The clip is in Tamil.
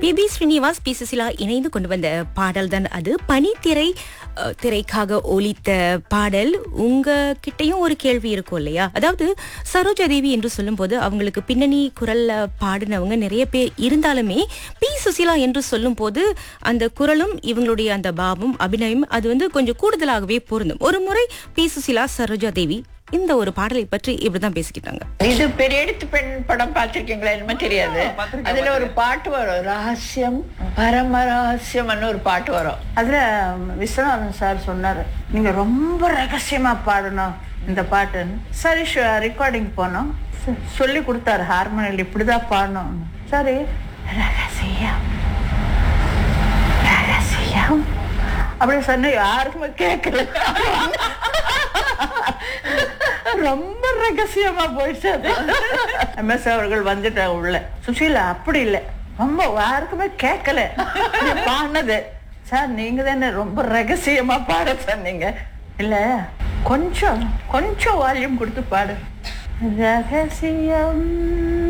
B B Srinivas P Susheela இணைந்து கொண்டு வந்த பாடல் தான் அது பனித்திரை அஹ், திரைக்காக ஒலித்த பாடல் உங்க கிட்டயும் ஒரு கேள்வி இருக்கும் இல்லையா அதாவது சரோஜா தேவி என்று சொல்லும்போது அவங்களுக்கு பின்னணி குரல்ல பாடினவங்க நிறைய பேர் இருந்தாலுமே பி சுசிலா என்று சொல்லும்போது அந்த குரலும் இவங்களுடைய அந்த பாவம் அபிநயம் அது வந்து கொஞ்சம் கூடுதலாகவே பொருந்தும் ஒரு முறை பி சுசிலா சரோஜா தேவி இந்த ஒரு பாடலை பற்றி இப்படிதான் பேசிக்கிட்டாங்க இது பெரிய எடுத்து பெண் படம் பார்த்திருக்கீங்களா என்னமோ தெரியாது அதுல ஒரு பாட்டு வரும் ரகசியம் பரம ரகசியம்னு ஒரு பாட்டு வரும் அதுல விஸ்வநாதன் சார் சொன்னாரு நீங்க ரொம்ப ரகசியமா பாடணும் இந்த பாட்டுன்னு சரி ரெக்கார்டிங் போனோம் ச- சொல்லி கொடுத்தாரு ஹார்மோனியில் இப்படிதான் பாடணும் சரி ரகசியம் ரகசியம் அப்படி சொன்ன யாருக்குமே கேட்கல ரொம்ப ரகசியமா போயிடுச்சு அது எம்எஸ் அவர்கள் வந்துட்டாங்க உள்ள சுஷீலா அப்படி இல்லை ரொம்ப யாருக்குமே கேட்கல நீ பாடினது சார் நீங்க தானே ரொம்ப ரகசியமா பாட சொன்னீங்க இல்ல கொஞ்சம் கொஞ்சம் வால்யூம் கொடுத்து பாடு ரகசியம்